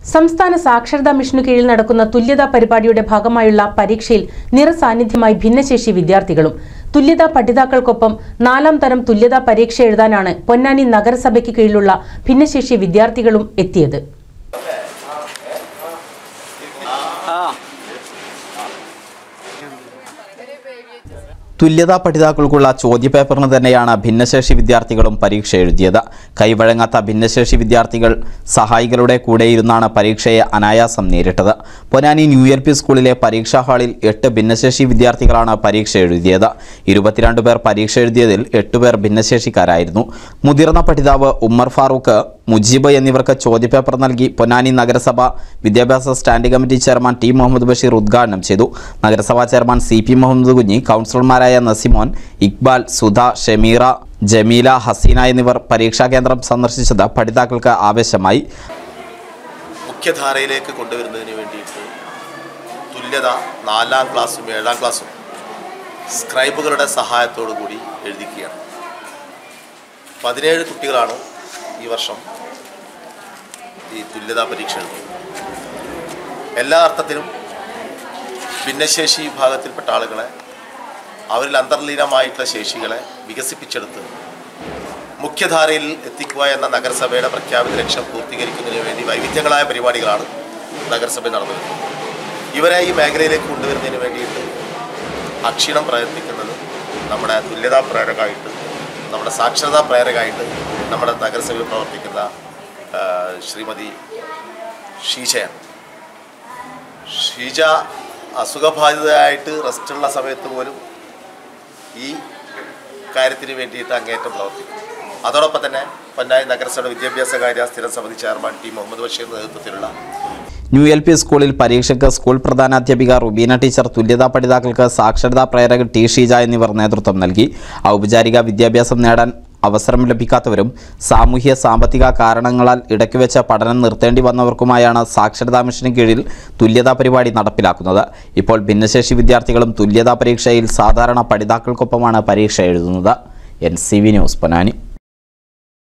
സംസ്ഥാന സാക്ഷരതാ മിഷനു കീഴിൽ നടക്കുന്ന തുല്യതാ പരിപാടിയുടെ ഭാഗമായുള്ള പരീക്ഷയിൽ നിറസാന്നിധ്യമായി ഭിന്നശേഷി വിദ്യാർത്ഥികളും തുല്യതാ പഠിതാക്കൾക്കൊപ്പം നാലാം തരം തുല്യതാ പരീക്ഷ എഴുതാനാണ് പൊന്നാനി നഗരസഭയ്ക്ക് കീഴിലുള്ള ഭിന്നശേഷി വിദ്യാർത്ഥികളും എത്തിയത് തുല്യതാ പഠിതാക്കൾക്കുള്ള ചോദ്യപേപ്പറിന് തന്നെയാണ് ഭിന്നശേഷി വിദ്യാർത്ഥികളും പരീക്ഷ എഴുതിയത് കൈവഴങ്ങാത്ത ഭിന്നശേഷി വിദ്യാർത്ഥികൾ സഹായികളുടെ കൂടെയിരുന്നാണ് പരീക്ഷയെ അനായാസം നേരിട്ടത് പൊന്നാനി ന്യൂ എൽ പി സ്കൂളിലെ പരീക്ഷാ ഹാളിൽ എട്ട് ഭിന്നശേഷി വിദ്യാർത്ഥികളാണ് പരീക്ഷ എഴുതിയത് ഇരുപത്തിരണ്ട് പേർ പരീക്ഷ എഴുതിയതിൽ എട്ടുപേർ ഭിന്നശേഷിക്കാരായിരുന്നു മുതിർന്ന പഠിതാവ് ഉമ്മർ ഫാറൂഖ് മുജീബ് എന്നിവർക്ക് ചോദ്യപേപ്പർ നൽകി പൊന്നാനി നഗരസഭ വിദ്യാഭ്യാസ standing committee chairman T Muhammad Basheer ഉദ്ഘാടനം ചെയ്തു നഗരസഭാ ചെയർമാൻ സി പി മുഹമ്മദ് കുഞ്ഞി കൗൺസിലർമാരായ നസിമോൻ ഇക്ബാൽ സുധ ഷമീറ ജമീല ഹസീന എന്നിവർ പരീക്ഷാ കേന്ദ്രം സന്ദർശിച്ചത് പഠിതാക്കൾക്ക് ആവേശമായി മുഖ്യധാരയിലേക്ക് കൊണ്ടുവരുന്നതിന് വേണ്ടിയിട്ട് തുല്യത നാലാം ക്ലാസ്സും ഏഴാം ക്ലാസ്സും സ്ക്രൈബുകളുടെ സഹായത്തോടു കൂടി എഴുതിക്കുകയാണ് പതിനേഴ് കുട്ടികളാണ് ഈ വർഷം ഈ തുല്യതാ പരീക്ഷ എഴുതുന്നത് എല്ലാ അർത്ഥത്തിലും ഭിന്നശേഷി വിഭാഗത്തിൽപ്പെട്ട ആളുകളെ അവരിൽ അന്തർലീനമായിട്ടുള്ള ശേഷികളെ വികസിപ്പിച്ചെടുത്ത് മുഖ്യധാരയിൽ എത്തിക്കുക എന്ന നഗരസഭയുടെ പ്രഖ്യാപിത ലക്ഷ്യം പൂർത്തീകരിക്കുന്നതിന് വേണ്ടി വൈവിധ്യങ്ങളായ പരിപാടികളാണ് നഗരസഭയിൽ നടന്നു വരുന്നത് ഇവരെ ഈ മേഖലയിലേക്ക് കൊണ്ടുവരുന്നതിന് വേണ്ടിയിട്ട് അക്ഷീണം പ്രയത്നിക്കുന്നത് നമ്മുടെ തുല്യതാ പ്രേരകമായിട്ട് നമ്മുടെ സാക്ഷരതാ പ്രേരകമായിട്ട് നമ്മുടെ നഗരസഭയിൽ പ്രവർത്തിക്കുന്ന ആ, ശ്രീമതി ഷീജയാണ് ഷീജ അസുഖബാധിതയായിട്ട് റെസ്റ്റുള്ള സമയത്ത് പോലും ഈ കാര്യത്തിന് വേണ്ടിയിട്ട് അങ്ങേറ്റം പ്രവർത്തിക്കും അതോടൊപ്പം തന്നെ പൊന്നാനി നഗരസഭയുടെ വിദ്യാഭ്യാസ കാര്യ സ്ഥിരം സമിതി ചെയർമാൻ ടി മുഹമ്മദ് ബഷീർ നേതൃത്വത്തിലുള്ള ന്യൂ എൽ പി സ്കൂളിൽ പരീക്ഷയ്ക്ക് സ്കൂൾ പ്രധാനാധ്യാപിക റുബീന ടീച്ചർ തുല്യതാ പഠിതാക്കൾക്ക് സാക്ഷരതാ പ്രേരകൻ ടി ഷീജ എന്നിവർ നേതൃത്വം നൽകി ഔപചാരിക വിദ്യാഭ്യാസം നേടാൻ അവസരം ലഭിക്കാത്തവരും സാമൂഹ്യ സാമ്പത്തിക കാരണങ്ങളാൽ ഇടയ്ക്കുവെച്ച പഠനം നിർത്തേണ്ടി വന്നവർക്കുമായാണ് സാക്ഷരതാ മിഷന് കീഴിൽ തുല്യതാ പരിപാടി നടപ്പിലാക്കുന്നത് ഇപ്പോൾ ഭിന്നശേഷി വിദ്യാർത്ഥികളും തുല്യതാ പരീക്ഷയിൽ സാധാരണ പഠിതാക്കൾക്കൊപ്പമാണ് പരീക്ഷ എഴുതുന്നത് N C V news Ponnani